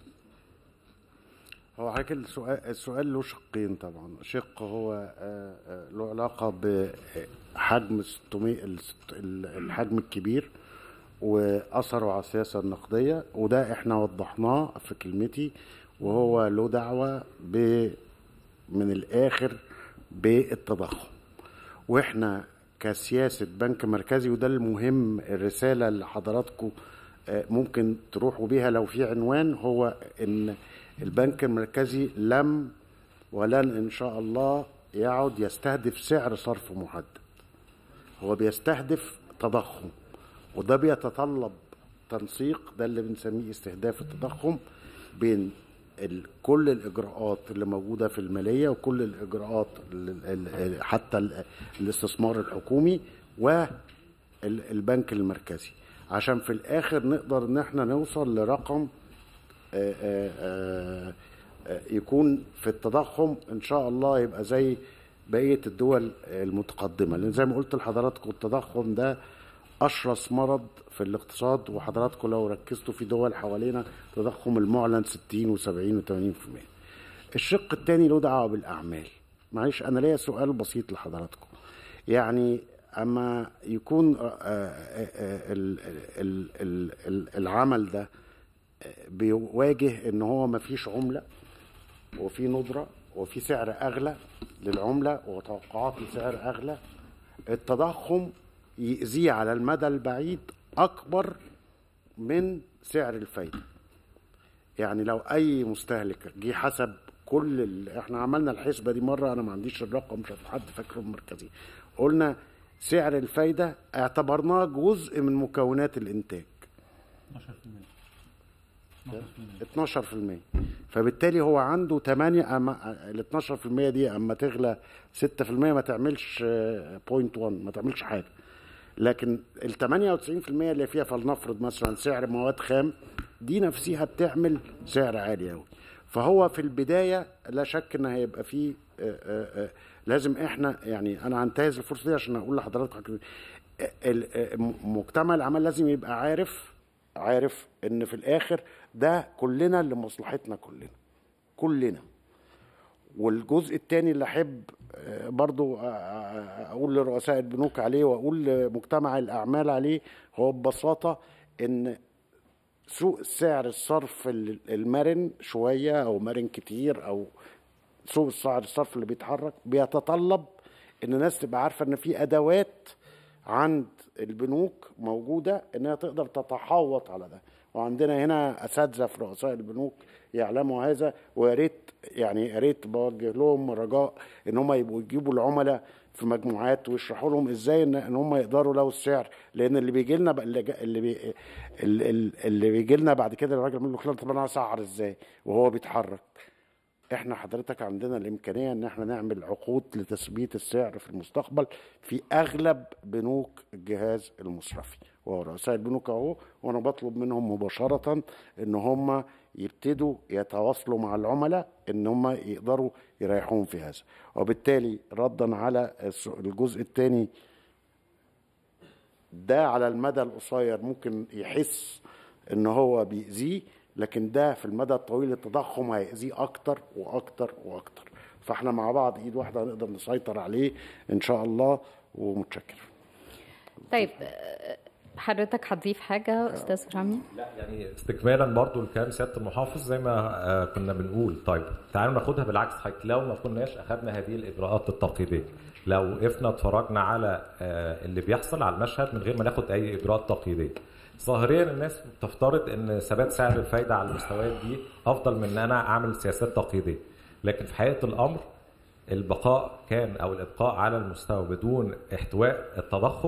هو حضرتك السؤال السؤال له شقين طبعا شق هو آه، آه، له علاقه بحجم 600 الست- ال- الحجم الكبير واثره على السياسه النقديه وده احنا وضحناه في كلمتي وهو له دعوه ب من الاخر بالتضخم واحنا كسياسه بنك مركزي وده المهم الرساله اللي حضراتكم آه، ممكن تروحوا بيها لو في عنوان هو ان البنك المركزي لم ولن ان شاء الله يعد يستهدف سعر صرف محدد هو بيستهدف تضخم وده بيتطلب تنسيق ده اللي بنسميه استهداف التضخم بين ال- كل الاجراءات اللي موجوده في الماليه وكل الاجراءات ال- ال- حتى ال- الاستثمار الحكومي والبنك المركزي عشان في الاخر نقدر ان احنا نوصل لرقم آه، آه، آه، آه، يكون في التضخم ان شاء الله يبقى زي بقيه الدول المتقدمه لان زي ما قلت لحضراتكم التضخم ده اشرس مرض في الاقتصاد وحضراتكم لو ركزتوا في دول حوالينا التضخم المعلن 60 و70 و80% الشق الثاني له دعوه بالاعمال معلش انا ليا سؤال بسيط لحضراتكم يعني اما يكون آه، آه، آه، ال- ال- ال- ال- العمل ده بيواجه ان هو مفيش عمله وفي ندره وفي سعر اغلى للعمله وتوقعات لسعر اغلى التضخم يأذيه على المدى البعيد اكبر من سعر الفايده يعني لو اي مستهلك جه حسب كل ال... احنا عملنا الحسبه دي مره انا ما عنديش الرقم مش عارف حد فاكره المركزي قلنا سعر الفايده اعتبرناه جزء من مكونات الانتاج 12% فبالتالي هو عنده 8 أما ال 12% دي اما تغلى 6% ما تعملش آه، 0.1 ما تعملش حاجه لكن ال 98% اللي فيها فلنفرض مثلا سعر مواد خام دي نفسها بتعمل سعر عالي قوي فهو في البدايه لا شك ان هيبقى فيه آه، آه، آه، لازم احنا يعني انا هنتهز الفرصه دي عشان اقول لحضراتكم آه، ال- آه، م- مجتمع العمل لازم يبقى عارف عارف ان في الاخر ده كلنا لمصلحتنا كلنا كلنا والجزء الثاني اللي احب آه، برضو آه، آه، اقول لرؤساء البنوك عليه واقول لمجتمع الاعمال عليه هو ببساطه ان سوق سعر الصرف ال- المرن شويه او مرن كتير او سوق سعر الصرف اللي بيتحرك بيتطلب ان الناس تبقى عارفه ان في ادوات عند البنوك موجوده انها تقدر تتحوط على ده وعندنا هنا اساتذه في رؤساء البنوك يعلموا هذا ويا ريت يعني يا ريت بوجه لهم رجاء ان هم يبقوا يجيبوا العملاء في مجموعات ويشرحوا لهم ازاي ان ان هم يقدروا لو السعر لان اللي بيجي لنا بقى- اللي جا- اللي بي اللي, اللي بيجي لنا بعد كده الراجل بيقول له خلاص طب انا هسعر ازاي وهو بيتحرك احنا حضرتك عندنا الامكانيه ان احنا نعمل عقود لتثبيت السعر في المستقبل في اغلب بنوك الجهاز المصرفي ورؤساء البنوك اهو وانا بطلب منهم مباشره ان هم يبتدوا يتواصلوا مع العملاء ان هم يقدروا يريحوهم في هذا وبالتالي ردا على الس- الجزء الثاني ده على المدى القصير ممكن يحس ان هو بيأذيه لكن ده في المدى الطويل التضخم هيأذيه اكتر واكتر واكتر فاحنا مع بعض ايد واحده هنقدر نسيطر عليه ان شاء الله ومتشكر طيب آه، حضرتك هتضيف حاجة أستاذ رامي؟ لا يعني استكمالا برضو لكلام سياده المحافظ زي ما آه، كنا بنقول طيب تعالوا ناخدها بالعكس حضرتك لو ما كناش اخذنا هذه الاجراءات التقييديه لو وقفنا اتفرجنا على آه، اللي بيحصل على المشهد من غير ما ناخد اي اجراءات تقييديه ظاهريا الناس تفترض ان ثبات سعر الفايده على المستويات دي افضل من ان انا اعمل سياسات تقييديه لكن في حقيقه الامر البقاء كان او الابقاء على المستوى بدون احتواء التضخم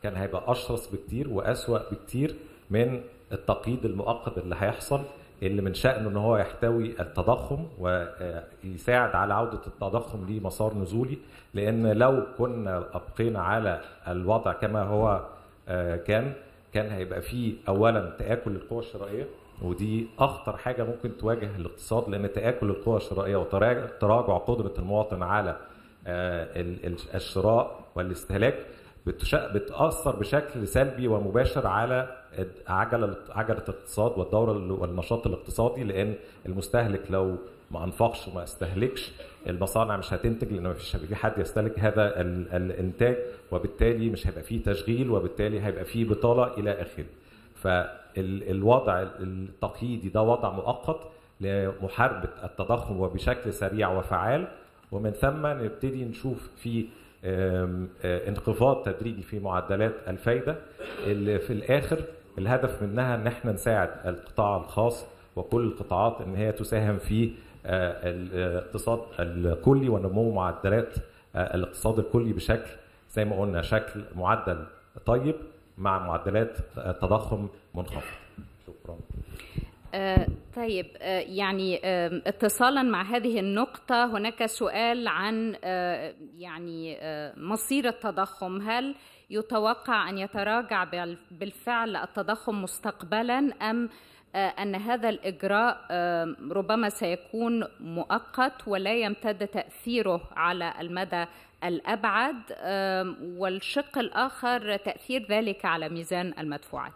كان هيبقى اشرس بكتير واسوا بكتير من التقييد المؤقت اللي هيحصل اللي من شأنه ان هو يحتوي التضخم ويساعد على عودة التضخم لمسار نزولي لان لو كنا ابقينا على الوضع كما هو آه، كان كان هيبقى فيه اولا تآكل القوى الشرائية ودي اخطر حاجة ممكن تواجه الاقتصاد لان تآكل القوى الشرائية وتراجع قدرة المواطن على آه، ال- ال- الشراء والاستهلاك بتش- بتأثر بشكل سلبي ومباشر على عجلة عجلة الاقتصاد والدورة ال- والنشاط الاقتصادي لأن المستهلك لو ما أنفقش وما استهلكش المصانع مش هتنتج لأن ما فيش هيبقى في حد يستهلك هذا ال- الإنتاج وبالتالي مش هيبقى فيه تشغيل وبالتالي هيبقى فيه بطالة إلى آخره. فالوضع التقييدي ده وضع مؤقت لمحاربة التضخم وبشكل سريع وفعال ومن ثم نبتدي نشوف في آم، آه، انخفاض تدريجي في معدلات الفايده اللي في الاخر الهدف منها ان احنا نساعد القطاع الخاص وكل القطاعات ان هي تساهم في آه، الاقتصاد الكلي ونمو معدلات آه، الاقتصاد الكلي بشكل زي ما قلنا شكل معدل طيب مع معدلات آه، تضخم منخفض شكرا آه، طيب آه، يعني آه، اتصالا مع هذه النقطة هناك سؤال عن آه، يعني آه، مصير التضخم هل يتوقع أن يتراجع بال- بالفعل التضخم مستقبلا أم آه، أن هذا الإجراء آه، ربما سيكون مؤقت ولا يمتد تأثيره على المدى الأبعد آه، والشق الآخر تأثير ذلك على ميزان المدفوعات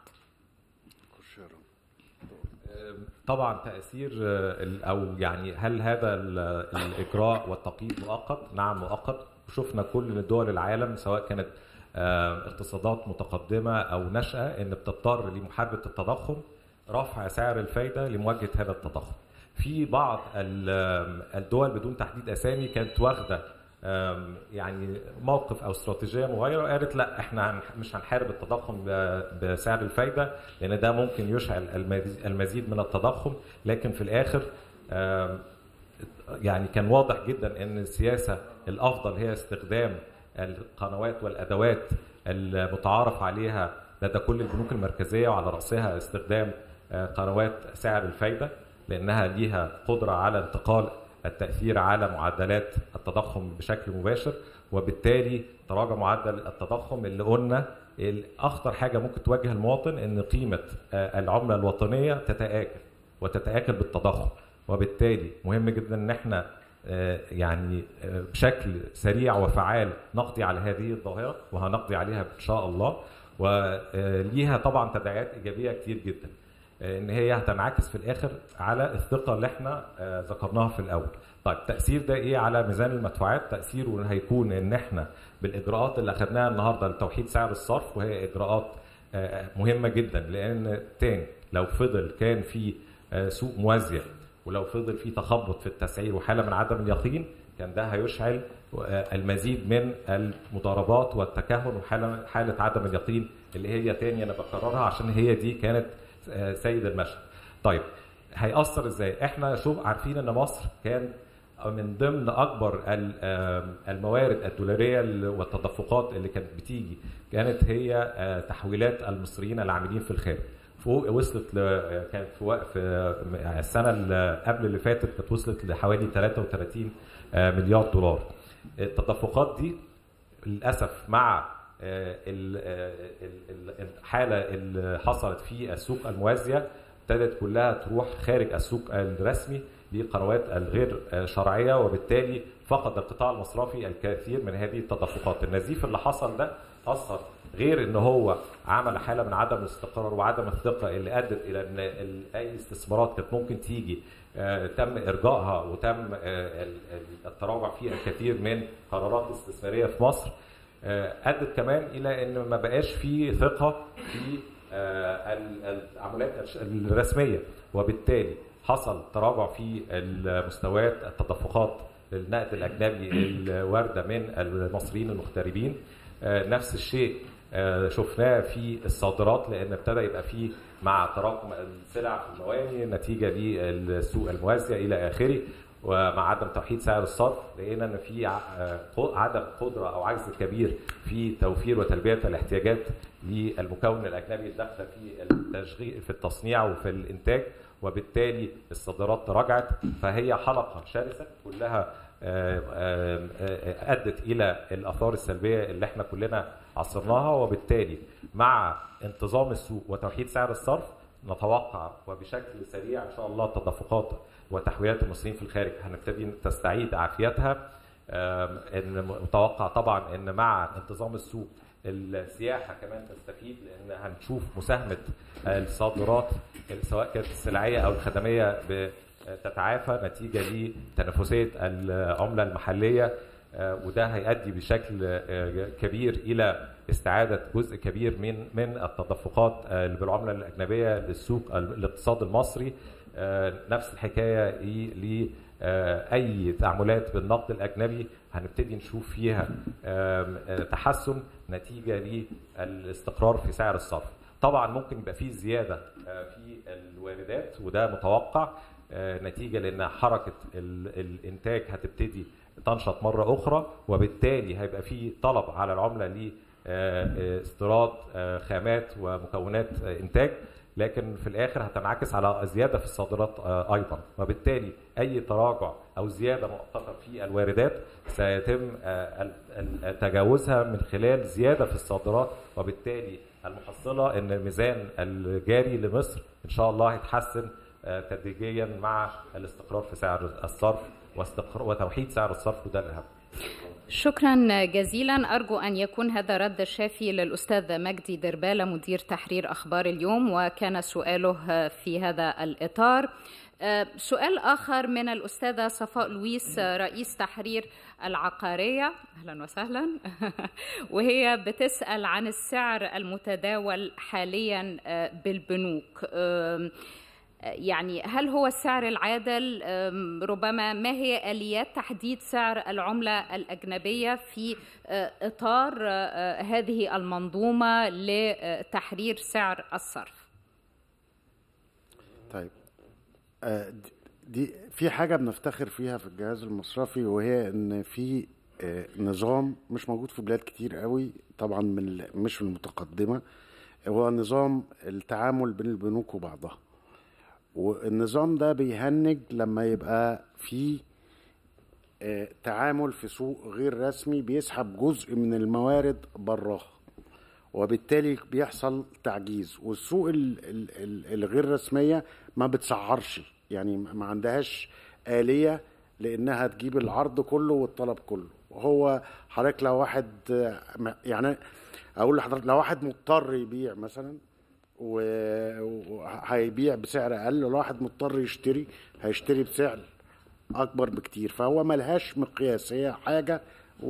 طبعا تاثير آه، ال- او يعني هل هذا ال- الاجراء والتقييد مؤقت؟ نعم مؤقت وشفنا كل دول العالم سواء كانت آه، اقتصادات متقدمه او ناشئه ان بتضطر لمحاربه التضخم رفع سعر الفايده لمواجهه هذا التضخم. في بعض ال- الدول بدون تحديد اسامي كانت واخده آم، يعني موقف او استراتيجيه مغايره وقالت لا احنا هن- مش هنحارب التضخم ب- بسعر الفايده لان ده ممكن يشعل المزيد- المزيد من التضخم لكن في الاخر آم، يعني كان واضح جدا ان السياسه الافضل هي استخدام القنوات والادوات المتعارف عليها لدى كل البنوك المركزيه وعلى راسها استخدام آه، قنوات سعر الفايده لانها ليها قدره على انتقال التاثير على معدلات التضخم بشكل مباشر وبالتالي تراجع معدل التضخم اللي قلنا اخطر حاجه ممكن تواجه المواطن ان قيمه آه، العمله الوطنيه تتاكل وتتاكل بالتضخم وبالتالي مهم جدا ان احنا آه، يعني آه، بشكل سريع وفعال نقضي على هذه الظاهره وهنقضي عليها ان شاء الله وليها طبعا تداعيات ايجابيه كتير جدا آه، ان هي هتنعكس في الاخر على الثقه اللي احنا آه، ذكرناها في الاول. طيب تاثير ده ايه على ميزان المدفوعات؟ تاثيره هيكون ان احنا بالاجراءات اللي اخذناها النهارده لتوحيد سعر الصرف وهي اجراءات آه، مهمه جدا لان تاني لو فضل كان في آه، سوق موازيه ولو فضل في تخبط في التسعير وحاله من عدم اليقين كان ده هيشعل آه، المزيد من المضاربات والتكهن وحاله حاله عدم اليقين اللي هي تاني انا بكررها عشان هي دي كانت آه، سيد المشهد. طيب هيأثر ازاي؟ احنا شوف عارفين ان مصر كان من ضمن اكبر ال- آم، الموارد الدولاريه ال- والتدفقات اللي كانت بتيجي كانت هي آه، تحويلات المصريين العاملين في الخارج فوق وصلت ل... كانت في وقت في السنه اللي قبل اللي فاتت كانت وصلت لحوالي 33 آه، مليار دولار التدفقات دي للاسف مع آه، ال- آه، ال- ال- الحاله اللي حصلت في السوق الموازيه ابتدت كلها تروح خارج السوق الرسمي لقنوات الغير آه، شرعيه وبالتالي فقد القطاع المصرفي الكثير من هذه التدفقات النزيف اللي حصل ده اثر غير ان هو عمل حاله من عدم الاستقرار وعدم الثقه اللي ادت الى ان ال- اي استثمارات كانت ممكن تيجي آه، تم ارجائها وتم آه، ال- ال- التراجع في الكثير من قرارات استثماريه في مصر آه، ادت كمان الى ان ما بقاش في ثقه في آه، ال- العمليات الش- الرسميه وبالتالي حصل تراجع في المستويات التدفقات النقد الاجنبي الوارده من المصريين المغتربين آه، نفس الشيء آه، شفناه في الصادرات لان ابتدى يبقى فيه مع تراكم السلع في المواني نتيجه للسوق الموازيه الى اخره ومع عدم توحيد سعر الصرف لقينا ان في عدم قدره او عجز كبير في توفير وتلبيه الاحتياجات للمكون الاجنبي الداخله في التشغيل في التصنيع وفي الانتاج وبالتالي الصادرات تراجعت فهي حلقه شرسه كلها ادت الى الاثار السلبيه اللي احنا كلنا عصرناها وبالتالي مع انتظام السوق وتوحيد سعر الصرف نتوقع وبشكل سريع ان شاء الله تدفقات وتحويلات المصريين في الخارج هنبتدي تستعيد عافيتها ان متوقع طبعا ان مع انتظام السوق السياحه كمان تستفيد لان هنشوف مساهمه الصادرات سواء كانت السلعيه او الخدميه تتعافى نتيجه لتنافسيه العمله المحليه وده هيؤدي بشكل كبير الى استعاده جزء كبير من من التدفقات اللي بالعمله الاجنبيه للسوق الاقتصاد المصري نفس الحكايه لاي تعاملات بالنقد الاجنبي هنبتدي نشوف فيها تحسن نتيجه للاستقرار في سعر الصرف طبعا ممكن يبقى فيه زياده في الواردات وده متوقع نتيجه لان حركه الانتاج هتبتدي تنشط مره اخرى وبالتالي هيبقى في طلب على العمله لاستيراد خامات ومكونات انتاج لكن في الاخر هتنعكس على زياده في الصادرات ايضا وبالتالي اي تراجع او زياده مؤقته في الواردات سيتم تجاوزها من خلال زياده في الصادرات وبالتالي المحصله ان الميزان الجاري لمصر ان شاء الله هيتحسن تدريجيا مع الاستقرار في سعر الصرف وتوحيد سعر الصرف وده الاهم شكرا جزيلا أرجو أن يكون هذا رد شافي للأستاذ مجدي دربالة مدير تحرير أخبار اليوم وكان سؤاله في هذا الإطار سؤال آخر من الأستاذة صفاء لويس رئيس تحرير العقارية أهلا وسهلا وهي بتسأل عن السعر المتداول حاليا بالبنوك يعني هل هو السعر العادل ربما ما هي اليات تحديد سعر العمله الاجنبيه في اطار هذه المنظومه لتحرير سعر الصرف طيب دي في حاجه بنفتخر فيها في الجهاز المصرفي وهي ان في نظام مش موجود في بلاد كتير قوي طبعا من مش من المتقدمه هو نظام التعامل بين البنوك وبعضها والنظام ده بيهنج لما يبقى في تعامل في سوق غير رسمي بيسحب جزء من الموارد براها وبالتالي بيحصل تعجيز والسوق الغير رسميه ما بتسعرش يعني ما عندهاش آلية لأنها تجيب العرض كله والطلب كله هو حضرتك لو واحد يعني أقول لحضرتك لو واحد مضطر يبيع مثلا وهيبيع بسعر اقل لو واحد مضطر يشتري هيشتري بسعر اكبر بكتير فهو ملهاش مقياس هي حاجه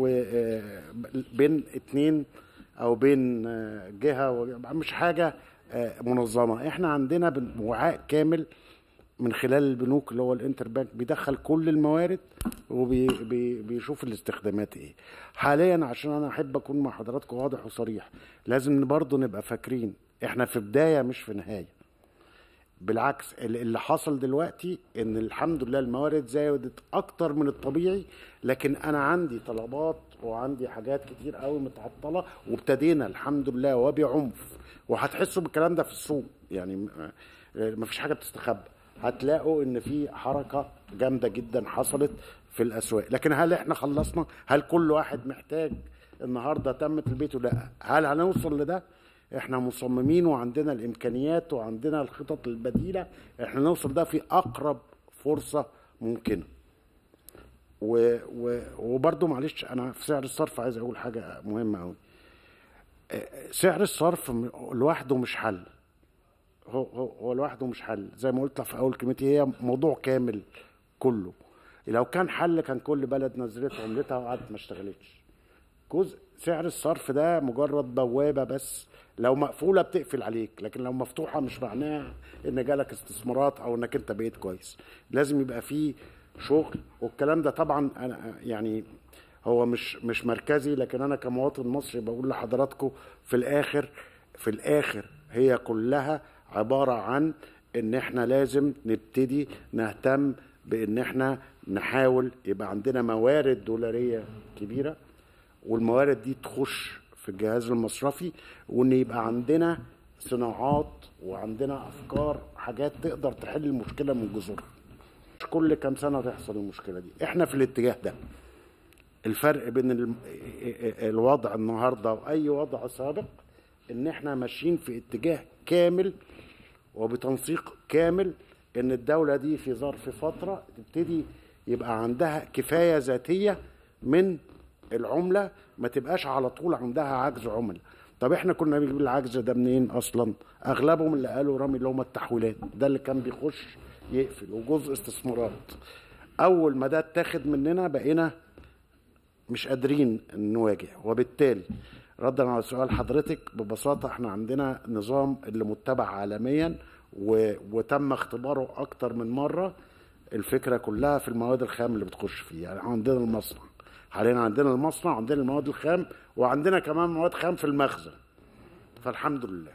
بين اتنين او بين جهه مش حاجه منظمه احنا عندنا وعاء كامل من خلال البنوك اللي هو الانتر بانك بيدخل كل الموارد وبيشوف الاستخدامات ايه حاليا عشان انا احب اكون مع حضراتكم واضح وصريح لازم برضه نبقى فاكرين احنا في بدايه مش في نهايه بالعكس اللي حصل دلوقتي ان الحمد لله الموارد زادت اكتر من الطبيعي لكن انا عندي طلبات وعندي حاجات كتير قوي متعطله وابتدينا الحمد لله وبعنف وهتحسوا بالكلام ده في السوق يعني مفيش حاجه بتستخبى هتلاقوا ان في حركه جامده جدا حصلت في الاسواق لكن هل احنا خلصنا هل كل واحد محتاج النهارده تمت البيت لا هل هنوصل لده احنا مصممين وعندنا الامكانيات وعندنا الخطط البديله احنا نوصل ده في اقرب فرصه ممكنه و و وبرضه معلش انا في سعر الصرف عايز اقول حاجه مهمه قوي سعر الصرف لوحده مش حل هو هو هو لوحده مش حل زي ما قلت في اول كلمتي هي موضوع كامل كله لو كان حل كان كل بلد نزلت عملتها وقعدت ما اشتغلتش جزء سعر الصرف ده مجرد بوابه بس لو مقفوله بتقفل عليك لكن لو مفتوحه مش معناها ان جالك استثمارات او انك انت بقيت كويس لازم يبقى فيه شغل والكلام ده طبعا انا يعني هو مش مش مركزي لكن انا كمواطن مصري بقول لحضراتكم في الاخر في الاخر هي كلها عباره عن ان احنا لازم نبتدي نهتم بان احنا نحاول يبقى عندنا موارد دولاريه كبيره والموارد دي تخش في الجهاز المصرفي وان يبقى عندنا صناعات وعندنا افكار حاجات تقدر تحل المشكله من جذورها مش كل كام سنه تحصل المشكله دي احنا في الاتجاه ده الفرق بين ال- الوضع النهارده واي وضع سابق ان احنا ماشيين في اتجاه كامل وبتنسيق كامل ان الدوله دي في ظرف فتره تبتدي يبقى عندها كفايه ذاتيه من العمله ما تبقاش على طول عندها عجز عمله طب احنا كنا بنجيب العجز ده منين اصلا اغلبهم اللي قالوا رامي اللي هم التحويلات ده اللي كان بيخش يقفل وجزء استثمارات اول ما ده اتاخد مننا بقينا مش قادرين نواجه وبالتالي ردا على سؤال حضرتك ببساطة احنا عندنا نظام اللي متبع عالميا و... وتم اختباره أكتر من مرة الفكرة كلها في المواد الخام اللي بتخش فيه يعني إحنا عندنا المصنع حاليا عندنا المصنع عندنا المواد الخام وعندنا كمان مواد خام في المخزن فالحمد لله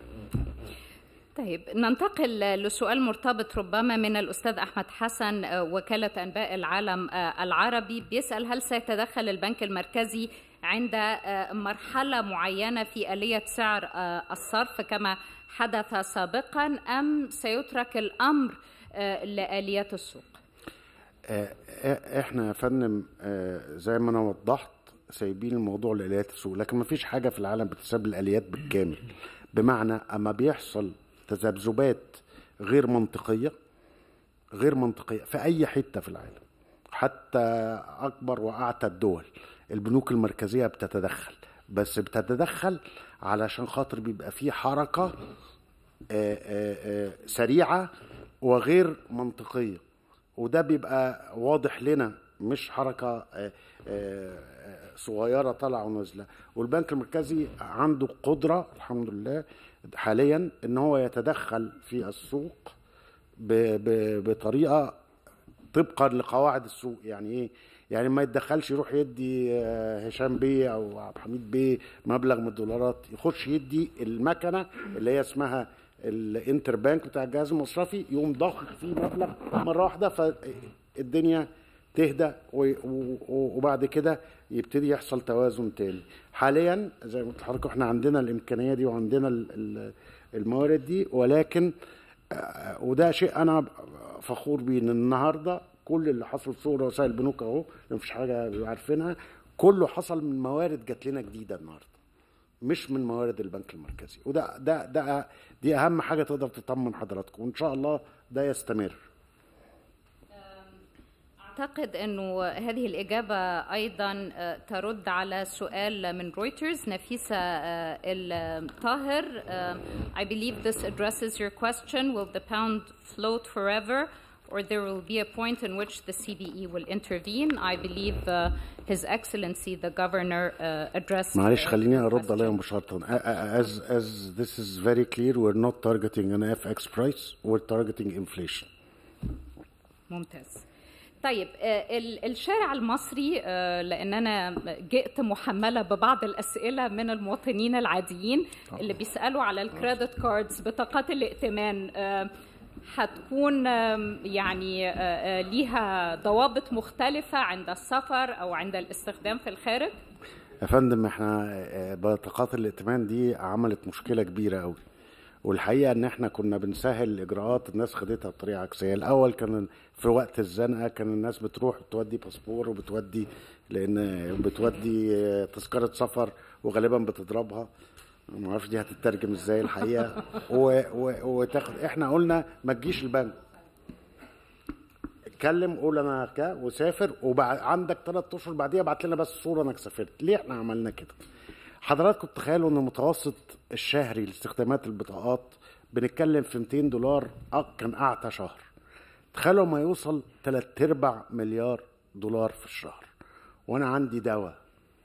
طيب ننتقل لسؤال مرتبط ربما من الأستاذ أحمد حسن آه، وكالة أنباء العالم آه، العربي بيسأل هل سيتدخل البنك المركزي عند آه، مرحلة معينة في آلية سعر آه، الصرف كما حدث سابقا أم سيترك الأمر آه، لآليات السوق؟ آه، آه، احنا يا فندم آه، زي ما انا وضحت سايبين الموضوع لآليات السوق لكن ما فيش حاجه في العالم بتساب الآليات بالكامل بمعنى اما بيحصل تذبذبات غير منطقيه غير منطقيه في اي حته في العالم حتى اكبر واعتى الدول البنوك المركزيه بتتدخل بس بتتدخل علشان خاطر بيبقى في حركه آه، آه، آه، سريعه وغير منطقيه وده بيبقى واضح لنا مش حركه آه، آه، آه، صغيره طالعه ونازله والبنك المركزي عنده قدره الحمد لله حاليا ان هو يتدخل في السوق ب- ب- بطريقه طبقا لقواعد السوق يعني ايه يعني ما يتدخلش يروح يدي آه، هشام بيه او عبد الحميد بيه مبلغ من الدولارات يخش يدي المكنه اللي هي اسمها الانتر بانك بتاع الجهاز المصرفي يقوم ضخ فيه مبلغ مره واحده فالدنيا تهدى و- و- وبعد كده يبتدي يحصل توازن تاني حاليا زي ما قلت لحضرتك احنا عندنا الامكانيه دي وعندنا ال- ال- الموارد دي ولكن آه، وده شيء انا فخور بيه ان النهارده كل اللي حصل في سوق رؤساء البنوك اهو مفيش حاجه بيبقوا عارفينها كله حصل من موارد جات لنا جديده النهارده مش من موارد البنك المركزي وده ده ده دي اهم حاجه تقدر تطمن حضراتكم وان شاء الله ده يستمر أعتقد أنه هذه الإجابة أيضا آه، ترد على سؤال من رويترز نفيسة آه، الطاهر آه، I believe this addresses your question will the pound float forever or there will be a point in which the CBE will intervene I believe uh, His Excellency the Governor uh, addressed معلش uh, خليني the ارد عليها question. مباشره A- a- as as this is very clear we're not targeting an FX price we're targeting inflation ممتاز طيب آه، ال- الشارع المصري آه، لان انا جئت محمله ببعض الاسئله من المواطنين العاديين اللي بيسالوا على الكريدت كاردز بطاقات الائتمان آه، هتكون آم، يعني آه، آه، ليها ضوابط مختلفه عند السفر او عند الاستخدام في الخارج يا فندم احنا آه، بطاقات الائتمان دي عملت مشكله كبيره قوي والحقيقه ان احنا كنا بنسهل الاجراءات الناس خدتها بطريقه عكسيه الاول كان في وقت الزنقه كان الناس بتروح تودي باسبور وبتودي لان بتودي آه، تذكره سفر وغالبا بتضربها ما اعرفش دي هتترجم ازاي الحقيقه و... و... وتاخد احنا قلنا ما تجيش البنك اتكلم قول انا كا وسافر وبعد عندك ثلاث اشهر بعديها ابعت لنا بس صوره انك سافرت ليه احنا عملنا كده حضراتكم تخيلوا ان المتوسط الشهري لاستخدامات البطاقات بنتكلم في 200 دولار أه كان اعتى شهر تخيلوا ما يوصل 3 ارباع مليار دولار في الشهر وانا عندي دواء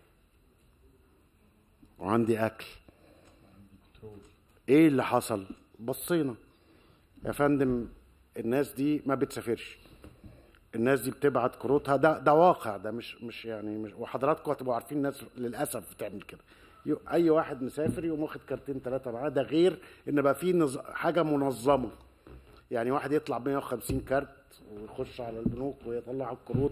وعندي اكل ايه اللي حصل بصينا يا فندم الناس دي ما بتسافرش الناس دي بتبعت كروتها ده ده واقع ده مش مش يعني مش وحضراتكم هتبقوا عارفين الناس للاسف بتعمل كده يو- اي واحد مسافر يقوم واخد كارتين ثلاثه معاه ده غير ان بقى في نظ... حاجه منظمه يعني واحد يطلع ب 150 كارت ويخش على البنوك ويطلع الكروت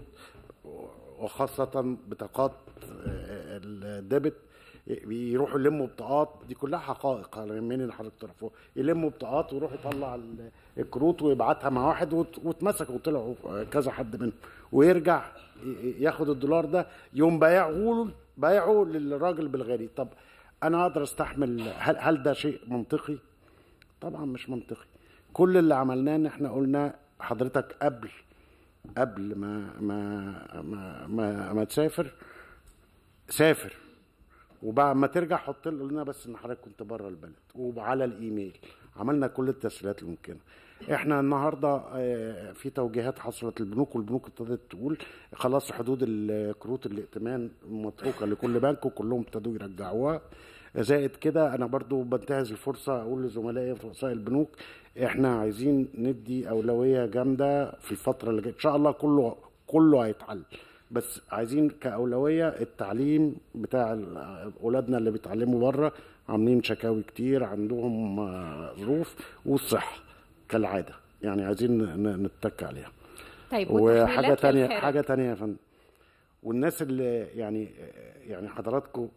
وخاصة بطاقات آه، الديبت بيروحوا يلموا بطاقات دي كلها حقائق على يمين اللي حضرتك تعرفوها يلموا بطاقات ويروح يطلع ال- الكروت ويبعتها مع واحد وت- واتمسك وطلعوا كذا حد منهم ويرجع ي- ياخد الدولار ده يوم بايعه له بايعه للراجل بالغالي طب انا اقدر استحمل هل, هل ده شيء منطقي؟ طبعا مش منطقي كل اللي عملناه ان احنا قلنا حضرتك قبل قبل ما ما ما ما, ما تسافر سافر وبعد ما ترجع حط لنا بس ان حضرتك كنت بره البلد وعلى الايميل عملنا كل التسهيلات الممكنه احنا النهارده آه، في توجيهات حصلت البنوك والبنوك ابتدت تقول خلاص حدود الكروت الائتمان متروكه لكل بنك وكلهم ابتدوا يرجعوها زائد كده انا برضو بنتهز الفرصه اقول لزملائي في رؤساء البنوك احنا عايزين ندي اولويه جامده في الفتره اللي جايه ان شاء الله كله كله هيتحل بس عايزين كأولوية التعليم بتاع ال- أولادنا اللي بيتعلموا بره عاملين شكاوي كتير عندهم آه، ظروف والصحة كالعادة يعني عايزين ن- نتك عليها طيب وحاجة وتحويلات تانية للخارج. حاجة تانية يا فندم والناس اللي يعني يعني حضراتكم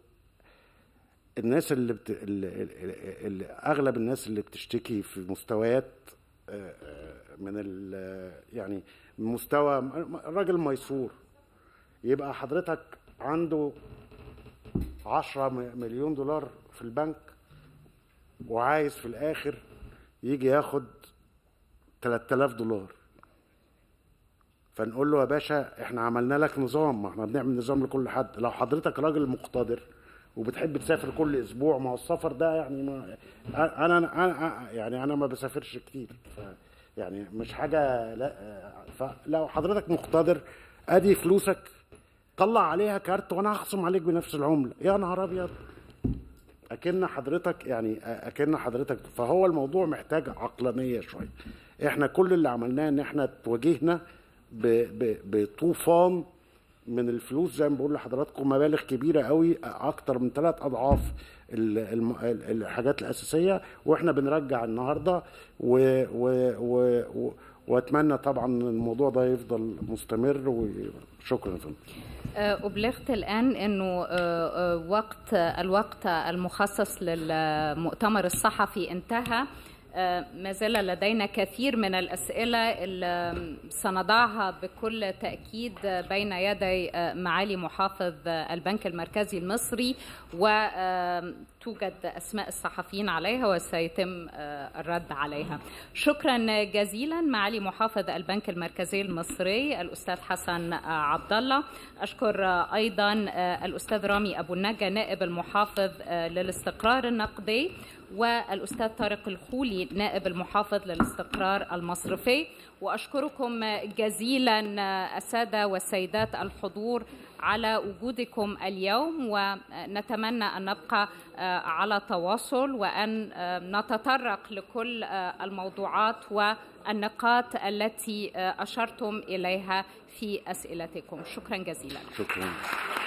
الناس اللي, بت... اللي, اللي, اللي اغلب الناس اللي بتشتكي في مستويات آه، آه، من ال... يعني مستوى راجل ميسور يبقى حضرتك عنده عشرة م- مليون دولار في البنك وعايز في الاخر يجي ياخد 3000 دولار فنقول له يا باشا احنا عملنا لك نظام ما احنا بنعمل نظام لكل حد لو حضرتك راجل مقتدر وبتحب تسافر كل اسبوع ما هو السفر ده يعني ما انا انا, أنا يعني انا ما بسافرش كتير ف يعني مش حاجه لا فلو حضرتك مقتدر ادي فلوسك طلع عليها كارت وانا هخصم عليك بنفس العمله يا نهار ابيض اكن حضرتك يعني اكن حضرتك فهو الموضوع محتاج عقلانيه شويه احنا كل اللي عملناه ان احنا تواجهنا ب- ب- بطوفان من الفلوس زي ما بقول لحضراتكم مبالغ كبيره قوي اكتر من ثلاث اضعاف ال- الم- ال- الحاجات الاساسيه واحنا بنرجع النهارده و و و و واتمنى طبعا الموضوع ده يفضل مستمر وشكرا يا فندم آه، أبلغت الآن أنه آه، آه، وقت الوقت المخصص للمؤتمر الصحفي انتهى آه، ما زال لدينا كثير من الأسئلة اللي سنضعها بكل تأكيد بين يدي آه، معالي محافظ البنك المركزي المصري وتوجد أسماء الصحفيين عليها وسيتم آه، الرد عليها شكرا جزيلا معالي محافظ البنك المركزي المصري الأستاذ حسن آه، عبد الله أشكر آه، أيضا آه، الأستاذ رامي أبو النجا نائب المحافظ آه، للاستقرار النقدي والأستاذ طارق الخولي نائب المحافظ للاستقرار المصرفي وأشكركم جزيلا السادة والسيدات الحضور على وجودكم اليوم ونتمنى أن نبقى على تواصل وأن نتطرق لكل الموضوعات والنقاط التي أشرتم إليها في أسئلتكم شكرا جزيلا شكرا